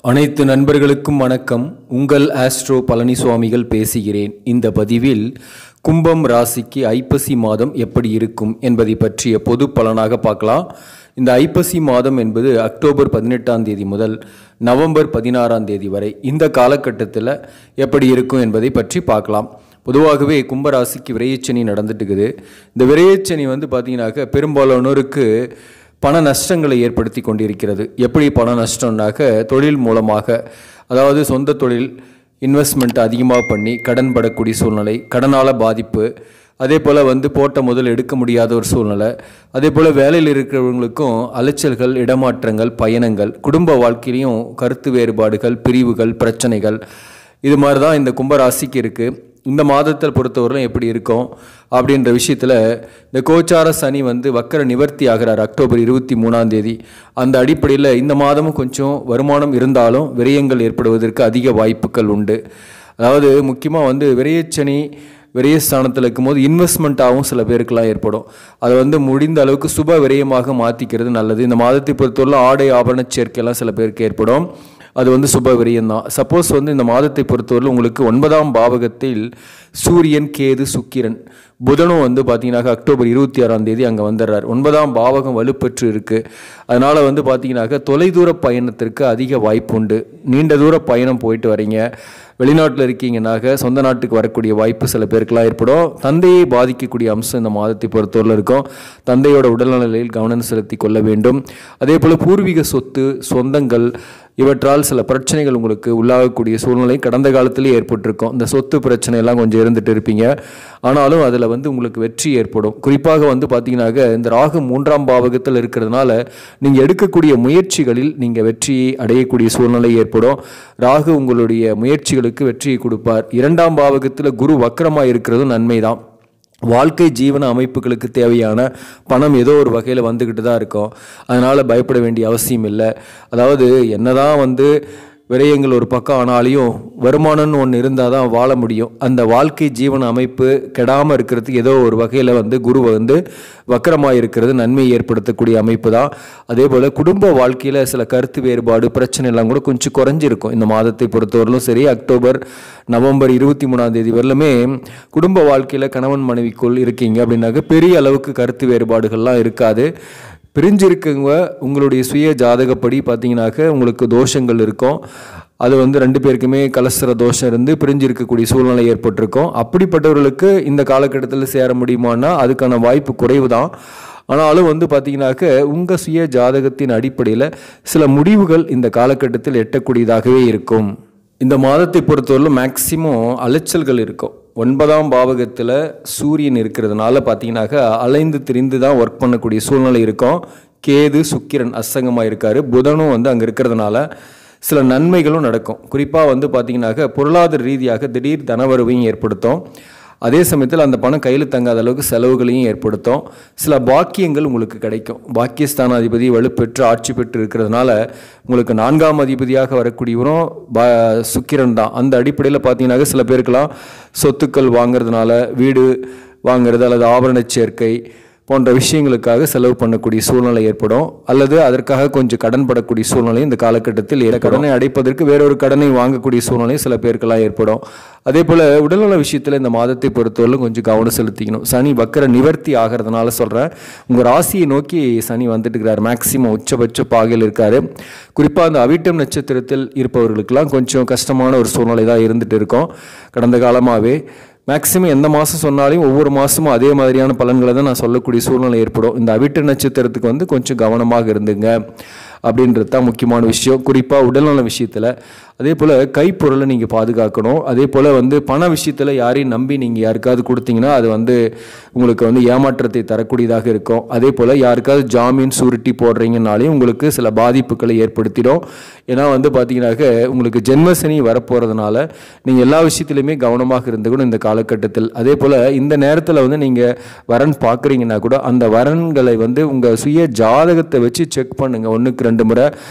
அனைத்து நண்பர்களுக்கும் வணக்கம் உங்கள் ஆஸ்ட்ரோ பழனிசுவாமிகள் பேசுகிறேன் இந்த பதிவில் கும்பம் ராசிக்கு ஐப்பசி மாதம் எப்படி இருக்கும் என்பதை பற்றிய பொது பலனாக பார்க்கலாம் இந்த ஐப்பசி மாதம் என்பது அக்டோபர் பதினெட்டாம் தேதி முதல் நவம்பர் பதினாறாம் தேதி வரை இந்த காலகட்டத்தில் எப்படி இருக்கும் என்பதை பற்றி பார்க்கலாம் பொதுவாகவே கும்பராசிக்கு விரையச்சனி நடந்துட்டு இருக்குது இந்த விரையச்சனி வந்து பார்த்தீங்கன்னாக்க பெரும்பாலானோருக்கு பண நஷ்டங்களை ஏற்படுத்தி கொண்டிருக்கிறது எப்படி பண நஷ்டம்னாக்க தொழில் மூலமாக அதாவது சொந்த தொழில் இன்வெஸ்ட்மெண்ட் அதிகமாக பண்ணி கடன் படக்கூடிய சூழ்நிலை கடனால் பாதிப்பு அதே போல் வந்து போட்ட முதல் எடுக்க முடியாத ஒரு சூழ்நிலை அதே போல் வேலையில் இருக்கிறவங்களுக்கும் அலைச்சல்கள் இடமாற்றங்கள் பயணங்கள் குடும்ப வாழ்க்கையிலையும் கருத்து வேறுபாடுகள் பிரிவுகள் பிரச்சனைகள் இது மாதிரி தான் இந்த கும்பராசிக்கு இருக்குது இந்த மாதத்தில் பொறுத்தவரையிலும் எப்படி இருக்கும் அப்படின்ற விஷயத்தில் இந்த கோச்சார சனி வந்து வக்கர நிவர்த்தி ஆகிறார் அக்டோபர் இருபத்தி மூணாம் தேதி அந்த அடிப்படையில் இந்த மாதமும் கொஞ்சம் வருமானம் இருந்தாலும் விரயங்கள் ஏற்படுவதற்கு அதிக வாய்ப்புகள் உண்டு அதாவது முக்கியமாக வந்து விரயச்சனி விரயஸ்தானத்தில் இருக்கும்போது இன்வெஸ்ட்மெண்ட்டாகவும் சில பேருக்கெல்லாம் ஏற்படும் அதை வந்து முடிந்த அளவுக்கு சுப விரயமாக மாற்றிக்கிறது நல்லது இந்த மாதத்தை பொறுத்தவரை ஆடை ஆபரண சேர்க்கையெல்லாம் சில பேருக்கு ஏற்படும் அது வந்து சுப விரயம் தான் சப்போஸ் வந்து இந்த மாதத்தை பொறுத்தவரை உங்களுக்கு ஒன்பதாம் பாவகத்தில் சூரியன் கேது சுக்கிரன் புதனும் வந்து பார்த்தீங்கன்னாக்க அக்டோபர் இருபத்தி ஆறாம் தேதி அங்கே வந்துடுறார் ஒன்பதாம் பாவகம் வலுப்பெற்று இருக்குது அதனால் வந்து பார்த்தீங்கன்னாக்க தொலைதூர பயணத்திற்கு அதிக வாய்ப்பு உண்டு நீண்ட தூர பயணம் போயிட்டு வரீங்க வெளிநாட்டில் இருக்கீங்கன்னாக்க சொந்த நாட்டுக்கு வரக்கூடிய வாய்ப்பு சில பேருக்கெல்லாம் ஏற்படும் தந்தையை பாதிக்கக்கூடிய அம்சம் இந்த மாதத்தை பொறுத்தவரையில் இருக்கும் தந்தையோட உடல்நலையில் கவனம் செலுத்தி கொள்ள வேண்டும் அதே போல் பூர்வீக சொத்து சொந்தங்கள் இவற்றால் சில பிரச்சனைகள் உங்களுக்கு உள்ளாகக்கூடிய சூழ்நிலை கடந்த காலத்திலே ஏற்பட்டிருக்கும் இந்த சொத்து பிரச்சனை எல்லாம் கொஞ்சம் இருந்துட்டு இருப்பீங்க ஆனாலும் அதில் வந்து உங்களுக்கு வெற்றி ஏற்படும் குறிப்பாக வந்து பார்த்தீங்கன்னாக்க இந்த ராகு மூன்றாம் பாவகத்தில் இருக்கிறதுனால நீங்கள் எடுக்கக்கூடிய முயற்சிகளில் நீங்கள் வெற்றியை அடையக்கூடிய சூழ்நிலை ஏற்படும் ராகு உங்களுடைய முயற்சிகளுக்கு வெற்றியை கொடுப்பார் இரண்டாம் பாவகத்தில் குரு வக்கரமாக இருக்கிறதும் நன்மை தான் வாழ்க்கை ஜீவன அமைப்புகளுக்கு தேவையான பணம் ஏதோ ஒரு வகையில் வந்துக்கிட்டு தான் இருக்கும் அதனால் பயப்பட வேண்டிய அவசியம் இல்லை அதாவது என்னதான் வந்து விரயங்கள் ஒரு பக்கம் ஆனாலையும் வருமானம்னு ஒன்று இருந்தால் தான் வாழ முடியும் அந்த வாழ்க்கை ஜீவன அமைப்பு கெடாமல் இருக்கிறதுக்கு ஏதோ ஒரு வகையில் வந்து குரு வந்து வக்கரமாக இருக்கிறது நன்மை ஏற்படுத்தக்கூடிய அமைப்பு தான் அதே போல் குடும்ப வாழ்க்கையில் சில கருத்து வேறுபாடு பிரச்சனை எல்லாம் கூட கொஞ்சம் குறைஞ்சிருக்கும் இந்த மாதத்தை பொறுத்தவரையிலும் சரி அக்டோபர் நவம்பர் இருபத்தி மூணாம் தேதி வரலுமே குடும்ப வாழ்க்கையில் கணவன் மனைவிக்குள் இருக்கீங்க அப்படின்னாக்க பெரிய அளவுக்கு கருத்து வேறுபாடுகள்லாம் இருக்காது பிரிஞ்சிருக்கவங்க உங்களுடைய சுய ஜாதகப்படி பார்த்தீங்கன்னாக்க உங்களுக்கு தோஷங்கள் இருக்கும் அது வந்து ரெண்டு பேருக்குமே கலசர தோஷம் இருந்து பிரிஞ்சு இருக்கக்கூடிய சூழ்நிலை ஏற்பட்டிருக்கும் அப்படிப்பட்டவர்களுக்கு இந்த காலகட்டத்தில் சேர முடியுமான்னா அதுக்கான வாய்ப்பு குறைவு தான் ஆனாலும் வந்து பார்த்தீங்கன்னாக்க உங்கள் சுய ஜாதகத்தின் அடிப்படையில் சில முடிவுகள் இந்த காலகட்டத்தில் எட்டக்கூடியதாகவே இருக்கும் இந்த மாதத்தை பொறுத்தவரையிலும் மேக்சிமம் அலைச்சல்கள் இருக்கும் ஒன்பதாம் பாவகத்தில் சூரியன் இருக்கிறதுனால பார்த்தீங்கன்னாக்க அலைந்து திரிந்து தான் ஒர்க் பண்ணக்கூடிய சூழ்நிலை இருக்கும் கேது சுக்கிரன் அசங்கமாக இருக்கார் புதனும் வந்து அங்கே இருக்கிறதுனால சில நன்மைகளும் நடக்கும் குறிப்பாக வந்து பார்த்தீங்கன்னாக்க பொருளாதார ரீதியாக திடீர் தனவரவையும் ஏற்படுத்தும் அதே சமயத்தில் அந்த பணம் கையில் தங்காத அளவுக்கு செலவுகளையும் ஏற்படுத்தும் சில பாக்கியங்கள் உங்களுக்கு கிடைக்கும் பாக்கியஸ்தான அதிபதி வலுப்பெற்று ஆட்சி பெற்று இருக்கிறதுனால உங்களுக்கு நான்காம் அதிபதியாக வரக்கூடியவரும் பா சுக்கிரன் தான் அந்த அடிப்படையில் பார்த்தீங்கன்னாக்க சில பேருக்கெல்லாம் சொத்துக்கள் வாங்குறதுனால வீடு வாங்குறது அல்லது ஆபரண சேர்க்கை போன்ற விஷயங்களுக்காக செலவு பண்ணக்கூடிய சூழ்நிலை ஏற்படும் அல்லது அதற்காக கொஞ்சம் கடன் படக்கூடிய சூழ்நிலை இந்த காலகட்டத்தில் ஏற கடனை அடைப்பதற்கு வேறொரு கடனை வாங்கக்கூடிய சூழ்நிலை சில பேருக்கெல்லாம் ஏற்படும் அதே போல் உடல்நல விஷயத்தில் இந்த மாதத்தை பொறுத்தவரையிலும் கொஞ்சம் கவனம் செலுத்திக்கணும் சனி வக்கர நிவர்த்தி ஆகிறதுனால சொல்கிறேன் உங்கள் ராசியை நோக்கி சனி வந்துட்டு இருக்கிறார் மேக்சிமம் உச்சபட்ச பாகையில் இருக்கார் குறிப்பாக அந்த அவிட்டம் நட்சத்திரத்தில் இருப்பவர்களுக்கெல்லாம் கொஞ்சம் கஷ்டமான ஒரு சூழ்நிலை தான் இருந்துட்டு இருக்கும் கடந்த காலமாகவே மேக்ஸிமம் எந்த மாதம் சொன்னாலையும் ஒவ்வொரு மாதமும் அதே மாதிரியான பலன்களை தான் நான் சொல்லக்கூடிய சூழ்நிலை ஏற்படும் இந்த அவிட்ட நட்சத்திரத்துக்கு வந்து கொஞ்சம் கவனமாக இருந்துங்க அப்படின்றது தான் முக்கியமான விஷயம் குறிப்பாக உடல்நல விஷயத்தில் அதே போல் கைப்பொருளை நீங்கள் பாதுகாக்கணும் அதே போல் வந்து பண விஷயத்தில் யாரையும் நம்பி நீங்கள் யாருக்காவது கொடுத்தீங்கன்னா அது வந்து உங்களுக்கு வந்து ஏமாற்றத்தை தரக்கூடியதாக இருக்கும் அதே போல் யாருக்காவது ஜாமீன் சூரிட்டி போடுறீங்கனாலையும் உங்களுக்கு சில பாதிப்புகளை ஏற்படுத்திடும் ஏன்னா வந்து பார்த்தீங்கன்னாக்க உங்களுக்கு ஜென்மசனி வரப்போகிறதுனால நீங்கள் எல்லா விஷயத்துலையுமே கவனமாக இருந்துக்கணும் இந்த காலகட்டத்தில் அதே போல் இந்த நேரத்தில் வந்து நீங்கள் வரன் பார்க்குறீங்கன்னா கூட அந்த வரன்களை வந்து உங்கள் சுய ஜாதகத்தை வச்சு செக் பண்ணுங்கள் ஒன்றுக்கு ரெண்டு முறை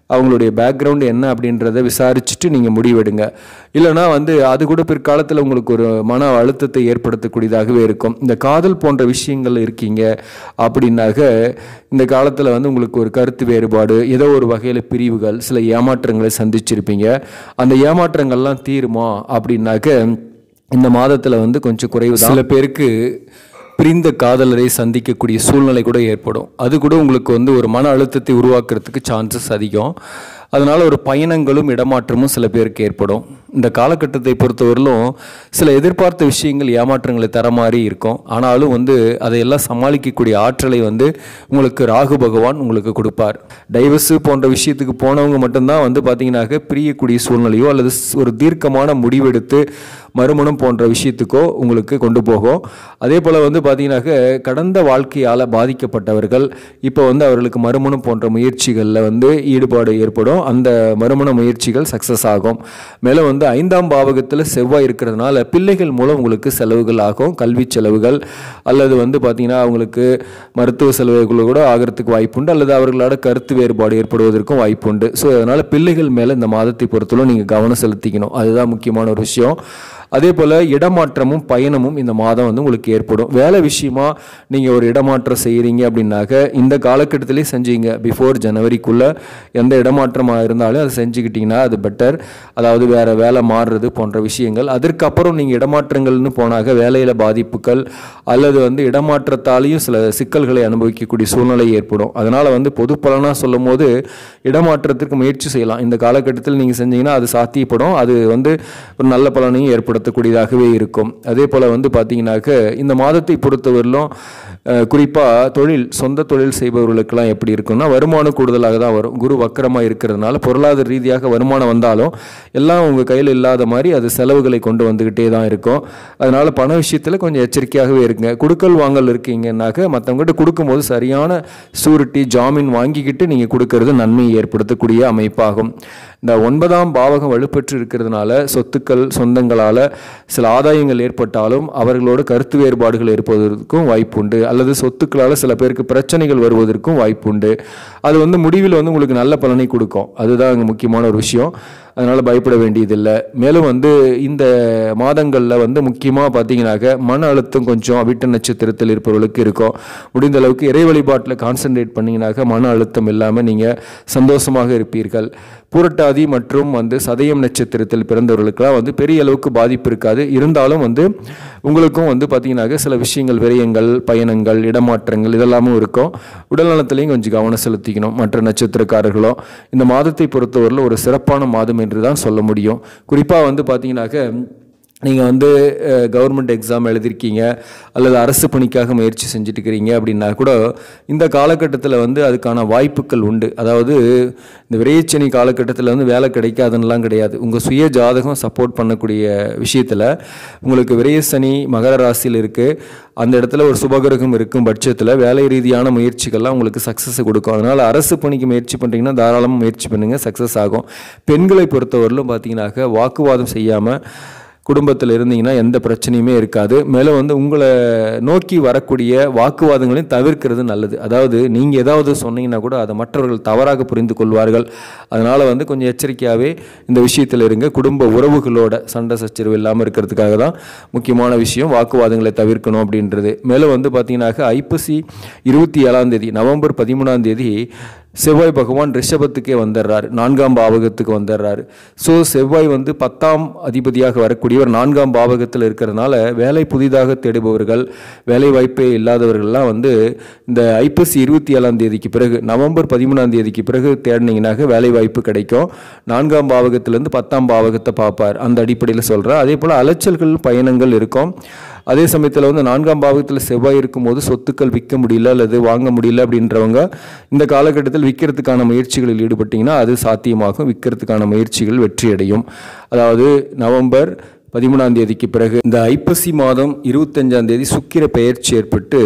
அவங்களுடைய பேக்ரவுண்டு என்ன அப்படின்றத விசாரிச்சுட்டு நீங்கள் முடிவெடுங்க இல்லைனா வந்து அது கூட பிற்காலத்தில் உங்களுக்கு ஒரு மன அழுத்தத்தை ஏற்படுத்தக்கூடியதாகவே இருக்கும் இந்த காதல் போன்ற விஷயங்கள் இருக்கீங்க அப்படின்னாக்க இந்த காலத்தில் வந்து உங்களுக்கு ஒரு கருத்து வேறுபாடு ஏதோ ஒரு வகையில் பிரிவுகள் சில ஏமாற்றங்களை சந்திச்சிருப்பீங்க அந்த ஏமாற்றங்கள்லாம் தீருமா அப்படின்னாக்க இந்த மாதத்தில் வந்து கொஞ்சம் குறைவு தான் சில பேருக்கு பிரிந்த காதலரை சந்திக்கக்கூடிய சூழ்நிலை கூட ஏற்படும் அது கூட உங்களுக்கு வந்து ஒரு மன அழுத்தத்தை உருவாக்குறதுக்கு சான்சஸ் அதிகம் அதனால் ஒரு பயணங்களும் இடமாற்றமும் சில பேருக்கு ஏற்படும் இந்த காலகட்டத்தை பொறுத்தவரையிலும் சில எதிர்பார்த்த விஷயங்கள் ஏமாற்றங்களை தர மாதிரி இருக்கும் ஆனாலும் வந்து அதையெல்லாம் சமாளிக்கக்கூடிய ஆற்றலை வந்து உங்களுக்கு ராகு பகவான் உங்களுக்கு கொடுப்பார் டைவர்ஸு போன்ற விஷயத்துக்கு போனவங்க மட்டும்தான் வந்து பார்த்தீங்கன்னாக்க பிரியக்கூடிய சூழ்நிலையோ அல்லது ஒரு தீர்க்கமான முடிவெடுத்து மறுமணம் போன்ற விஷயத்துக்கோ உங்களுக்கு கொண்டு போகும் அதே போல் வந்து பார்த்தீங்கன்னாக்க கடந்த வாழ்க்கையால் பாதிக்கப்பட்டவர்கள் இப்போ வந்து அவர்களுக்கு மறுமணம் போன்ற முயற்சிகளில் வந்து ஈடுபாடு ஏற்படும் அந்த மறுமண முயற்சிகள் சக்ஸஸ் ஆகும் மேலும் வந்து ஐந்தாம் பாவகத்தில் செவ்வாய் இருக்கிறதுனால பிள்ளைகள் மூலம் உங்களுக்கு செலவுகள் ஆகும் கல்வி செலவுகள் அல்லது வந்து பார்த்தீங்கன்னா அவங்களுக்கு மருத்துவ செலவுகள் கூட ஆகிறதுக்கு வாய்ப்புண்டு அல்லது அவர்களோட கருத்து வேறுபாடு ஏற்படுவதற்கும் வாய்ப்புண்டு ஸோ அதனால் பிள்ளைகள் மேலே இந்த மாதத்தை பொறுத்தவரை நீங்கள் கவனம் செலுத்திக்கணும் அதுதான் முக்கியமான ஒரு விஷயம் அதே போல் இடமாற்றமும் பயணமும் இந்த மாதம் வந்து உங்களுக்கு ஏற்படும் வேலை விஷயமா நீங்கள் ஒரு இடமாற்றம் செய்கிறீங்க அப்படின்னாக்க இந்த காலகட்டத்திலே செஞ்சீங்க பிஃபோர் ஜனவரிக்குள்ளே எந்த இடமாற்றமாக இருந்தாலும் அதை செஞ்சுக்கிட்டிங்கன்னா அது பெட்டர் அதாவது வேறு வேலை மாறுறது போன்ற விஷயங்கள் அதற்கப்புறம் நீங்கள் இடமாற்றங்கள்னு போனாக்க வேலையில் பாதிப்புகள் அல்லது வந்து இடமாற்றத்தாலேயும் சில சிக்கல்களை அனுபவிக்கக்கூடிய சூழ்நிலை ஏற்படும் அதனால் வந்து பொது பலனாக சொல்லும் போது இடமாற்றத்திற்கு முயற்சி செய்யலாம் இந்த காலகட்டத்தில் நீங்கள் செஞ்சீங்கன்னா அது சாத்தியப்படும் அது வந்து ஒரு நல்ல பலனையும் ஏற்படுத்தக்கூடியதாகவே இருக்கும் அதே போல் வந்து பார்த்தீங்கன்னாக்க இந்த மாதத்தை பொறுத்தவரையிலும் குறிப்பாக தொழில் சொந்த தொழில் செய்பவர்களுக்கெல்லாம் எப்படி இருக்கும்னா வருமானம் கூடுதலாக தான் வரும் குரு வக்கரமாக இருக்கிறதுனால பொருளாதார ரீதியாக வருமானம் வந்தாலும் எல்லாம் உங்கள் கையில் இல்லாத மாதிரி அது செலவுகளை கொண்டு வந்துக்கிட்டே தான் இருக்கும் அதனால் பண விஷயத்தில் கொஞ்சம் எச்சரிக்கையாகவே இருக்குங்க குடுக்கல் வாங்கல் இருக்கீங்கன்னாக்க மற்றவங்ககிட்ட கொடுக்கும்போது சரியான சூரிட்டி ஜாமீன் வாங்கிக்கிட்டு நீங்கள் கொடுக்கறது நன்மையை ஏற்படுத்தக்கூடிய அமைப்பாகும் இந்த ஒன்பதாம் பாவகம் வலுப்பெற்று இருக்கிறதுனால சொத்துக்கள் சொந்தங்களால் சில ஆதாயங்கள் ஏற்பட்டாலும் அவர்களோட கருத்து வேறுபாடுகள் ஏற்படுவதற்கும் வாய்ப்புண்டு அல்லது சொத்துக்களால் சில பேருக்கு பிரச்சனைகள் வருவதற்கும் வாய்ப்புண்டு அது வந்து முடிவில் வந்து உங்களுக்கு நல்ல பலனை கொடுக்கும் அதுதான் அங்கே முக்கியமான ஒரு விஷயம் அதனால் பயப்பட வேண்டியதில்லை மேலும் வந்து இந்த மாதங்களில் வந்து முக்கியமாக பார்த்தீங்கன்னாக்க மன அழுத்தம் கொஞ்சம் அவிட்ட நட்சத்திரத்தில் இருப்பவர்களுக்கு இருக்கும் முடிந்த அளவுக்கு இறை வழிபாட்டில் கான்சென்ட்ரேட் பண்ணிங்கனாக்க மன அழுத்தம் இல்லாமல் நீங்கள் சந்தோஷமாக இருப்பீர்கள் பூரட்டாதி மற்றும் வந்து சதயம் நட்சத்திரத்தில் பிறந்தவர்களுக்கெல்லாம் வந்து பெரிய அளவுக்கு பாதிப்பு இருக்காது இருந்தாலும் வந்து உங்களுக்கும் வந்து பார்த்தீங்கன்னாக்க சில விஷயங்கள் விரயங்கள் பயணங்கள் இடமாற்றங்கள் இதெல்லாமும் இருக்கும் உடல் நலத்திலையும் கொஞ்சம் கவனம் செலுத்திக்கணும் மற்ற நட்சத்திரக்காரர்களும் இந்த மாதத்தை பொறுத்தவரையில் ஒரு சிறப்பான மாதம் என்று தான் சொல்ல முடியும் குறிப்பாக வந்து பார்த்தீங்கன்னாக்க நீங்கள் வந்து கவர்மெண்ட் எக்ஸாம் எழுதியிருக்கீங்க அல்லது அரசு பணிக்காக முயற்சி செஞ்சுட்டு இருக்கிறீங்க அப்படின்னா கூட இந்த காலகட்டத்தில் வந்து அதுக்கான வாய்ப்புகள் உண்டு அதாவது இந்த விரைச்சனி காலகட்டத்தில் வந்து வேலை கிடைக்காதுன்னெலாம் கிடையாது உங்கள் சுய ஜாதகம் சப்போர்ட் பண்ணக்கூடிய விஷயத்தில் உங்களுக்கு விரையசனி மகர ராசியில் இருக்குது அந்த இடத்துல ஒரு சுபகிரகம் இருக்கும் பட்சத்தில் வேலை ரீதியான முயற்சிகள்லாம் உங்களுக்கு சக்ஸஸ் கொடுக்கும் அதனால் அரசு பணிக்கு முயற்சி பண்ணுறீங்கன்னா தாராளமாக முயற்சி பண்ணுங்கள் சக்ஸஸ் ஆகும் பெண்களை பொறுத்தவரையிலும் பார்த்தீங்கன்னாக்க வாக்குவாதம் செய்யாமல் குடும்பத்தில் இருந்தீங்கன்னா எந்த பிரச்சனையுமே இருக்காது மேலும் வந்து உங்களை நோக்கி வரக்கூடிய வாக்குவாதங்களையும் தவிர்க்கிறது நல்லது அதாவது நீங்கள் ஏதாவது சொன்னீங்கன்னா கூட அதை மற்றவர்கள் தவறாக புரிந்து கொள்வார்கள் அதனால் வந்து கொஞ்சம் எச்சரிக்கையாகவே இந்த விஷயத்தில் இருங்க குடும்ப உறவுகளோட சண்டை சச்சரவு இல்லாமல் இருக்கிறதுக்காக தான் முக்கியமான விஷயம் வாக்குவாதங்களை தவிர்க்கணும் அப்படின்றது மேலும் வந்து பார்த்தீங்கன்னாக்க ஐப்பசி இருபத்தி ஏழாம் தேதி நவம்பர் பதிமூணாம் தேதி செவ்வாய் பகவான் ரிஷபத்துக்கே வந்துடுறாரு நான்காம் பாவகத்துக்கு வந்துடுறாரு ஸோ செவ்வாய் வந்து பத்தாம் அதிபதியாக வரக்கூடியவர் நான்காம் பாவகத்தில் இருக்கிறதுனால வேலை புதிதாக தேடுபவர்கள் வேலை வாய்ப்பே இல்லாதவர்கள்லாம் வந்து இந்த ஐப்பசி இருபத்தி ஏழாம் தேதிக்கு பிறகு நவம்பர் பதிமூணாம் தேதிக்கு பிறகு தேடினீங்கன்னாக்க வேலை வாய்ப்பு கிடைக்கும் நான்காம் பாவகத்திலேருந்து பத்தாம் பாவகத்தை பார்ப்பார் அந்த அடிப்படையில் சொல்கிறார் அதே போல் அலைச்சல்கள் பயணங்கள் இருக்கும் அதே சமயத்தில் வந்து நான்காம் பாவகத்தில் செவ்வாய் இருக்கும்போது சொத்துக்கள் விற்க முடியல அல்லது வாங்க முடியல அப்படின்றவங்க இந்த காலகட்டத்தில் விற்கிறதுக்கான முயற்சிகளில் ஈடுபட்டிங்கன்னா அது சாத்தியமாகும் விற்கிறதுக்கான முயற்சிகள் வெற்றியடையும் அதாவது நவம்பர் பதிமூணாம் தேதிக்கு பிறகு இந்த ஐப்பசி மாதம் இருபத்தஞ்சாம் தேதி சுக்கிர பெயர்ச்சி ஏற்பட்டு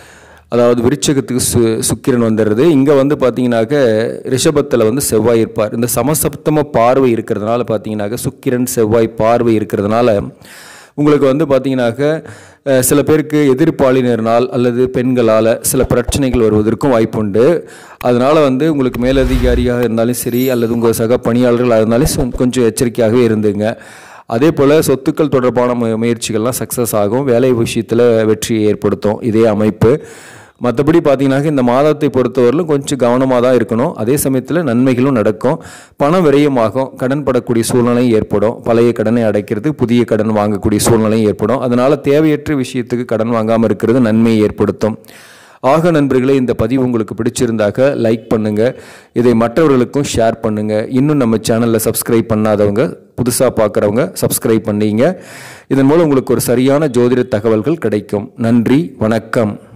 அதாவது விருச்சகத்துக்கு சு சுக்கிரன் வந்துடுறது இங்கே வந்து பார்த்தீங்கன்னாக்க ரிஷபத்தில் வந்து செவ்வாய் இருப்பார் இந்த சமசப்தம பார்வை இருக்கிறதுனால பார்த்தீங்கன்னாக்க சுக்கிரன் செவ்வாய் பார்வை இருக்கிறதுனால உங்களுக்கு வந்து பார்த்தீங்கன்னாக்க அஹ், சில பேருக்கு எதிர்ப்பாளினர்னால் அல்லது பெண்களால் சில பிரச்சனைகள் வருவதற்கும் வாய்ப்புண்டு அதனால் வந்து உங்களுக்கு மேலதிகாரியாக இருந்தாலும் சரி அல்லது உங்கள் சக பணியாளர்களாக இருந்தாலும் சொ- கொஞ்சம் எச்சரிக்கையாகவே இருந்துங்க அதே போல் சொத்துக்கள் தொடர்பான மு- முயற்சிகள்லாம் சக்ஸஸ் ஆகும் வேலை விஷயத்தில் வெற்றியை ஏற்படுத்தும் இதே அமைப்பு மற்றபடி பார்த்தீங்கன்னாக்க இந்த மாதத்தை பொறுத்தவரையிலும் கொஞ்சம் கவனமாக தான் இருக்கணும் அதே சமயத்தில் நன்மைகளும் நடக்கும் பணம் விரயமாகும் கடன் படக்கூடிய சூழ்நிலை ஏற்படும் பழைய கடனை அடைக்கிறது புதிய கடன் வாங்கக்கூடிய சூழ்நிலை ஏற்படும் அதனால் தேவையற்ற விஷயத்துக்கு கடன் வாங்காமல் இருக்கிறது நன்மையை ஏற்படுத்தும் ஆக நண்பர்களே இந்த பதிவு உங்களுக்கு பிடிச்சிருந்தாக்க லைக் பண்ணுங்கள் இதை மற்றவர்களுக்கும் ஷேர் பண்ணுங்கள் இன்னும் நம்ம சேனலில் சப்ஸ்கிரைப் பண்ணாதவங்க புதுசாக பார்க்குறவங்க சப்ஸ்கிரைப் பண்ணீங்க இதன் மூலம் உங்களுக்கு ஒரு சரியான ஜோதிட தகவல்கள் கிடைக்கும் நன்றி வணக்கம்